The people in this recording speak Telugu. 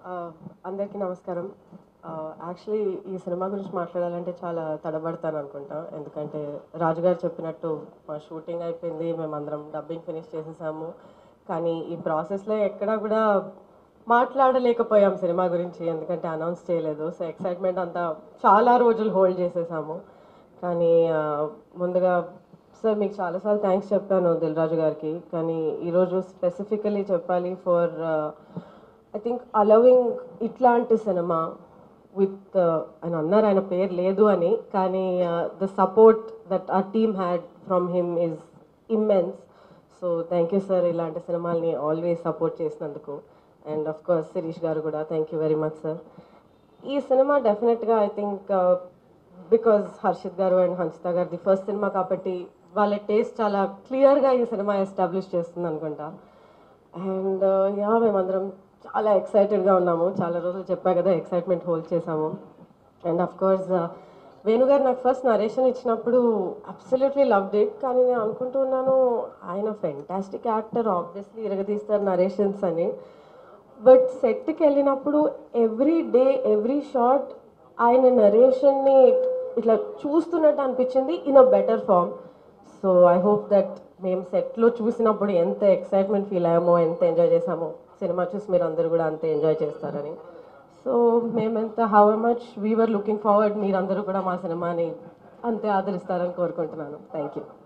అందరికీ నమస్కారం యాక్చువల్లీ ఈ సినిమా గురించి మాట్లాడాలంటే చాలా తడబడతాను అనుకుంటా ఎందుకంటే రాజు గారు చెప్పినట్టు మా షూటింగ్ అయిపోయింది మేమందరం డబ్బింగ్ ఫినిష్ చేసేసాము కానీ ఈ ప్రాసెస్లో ఎక్కడా కూడా మాట్లాడలేకపోయాం సినిమా గురించి ఎందుకంటే అనౌన్స్ చేయలేదు సో ఎక్సైట్మెంట్ అంతా చాలా రోజులు హోల్డ్ చేసేసాము కానీ ఆ, ముందుగా సార్ మీకు చాలాసార్లు థ్యాంక్స్ చెప్పాను దిల్రాజు గారికి కానీ ఈరోజు స్పెసిఫికలీ చెప్పాలి ఫర్ ఐ థింక్ అలవింగ్ ఇట్లాంటి సినిమా విత్ అని అన్నారు ఆయన పేరు లేదు అని కానీ the support that uh team had from him is immense so thank you sir ఇలాంటి సినిమాల్ని ఆల్వేస్ సపోర్ట్ చేసినందుకు అండ్ ఆఫ్ కోర్స్ శిరీష్ గారు కూడా thank you very much sir ఈ సినిమా డెఫినెట్గా ఐ థింక్ బికాజ్ హర్షిత్ గారు అండ్ హన్షిత గారు ది ఫస్ట్ సినిమా కాబట్టి వాళ్ళ టేస్ట్ చాలా క్లియర్గా ఈ సినిమా ఎస్టాబ్లిష్ చేస్తుంది అనుకుంటా అండ్ యా మేమందరం చాలా ఎక్సైటెడ్గా ఉన్నాము చాలా రోజులు చెప్పా కదా ఎక్సైట్మెంట్ హోల్డ్ చేసాము అండ్ అఫ్ కోర్స్ వేణుగారు నాకు ఫస్ట్ నరేషన్ ఇచ్చినప్పుడు అబ్సల్యూట్లీ లవ్ ఇట్ కానీ నేను అనుకుంటూ ఉన్నాను ఆయన ఫెంటాస్టిక్ యాక్టర్ ఆబ్వియస్లీ ఇరగదీస్తారు నరేషన్స్ అని బట్ సెట్కి వెళ్ళినప్పుడు ఎవ్రీ డే ఎవ్రీ షాట్ ఆయన నరేషన్ని ఇట్లా చూస్తున్నట్టు అనిపించింది in a better form so I hope that మేము సెట్లో చూసినప్పుడు ఎంత ఎక్సైట్మెంట్ ఫీల్ అయ్యామో ఎంత ఎంజాయ్ చేసామో సినిమా చూసి మీరు అందరూ కూడా అంతే ఎంజాయ్ చేస్తారని సో మేమెంత how much we are looking forward మీరందరూ కూడా మా సినిమాని అంతే ఆదరిస్తారని కోరుకుంటున్నాను థ్యాంక్ యూ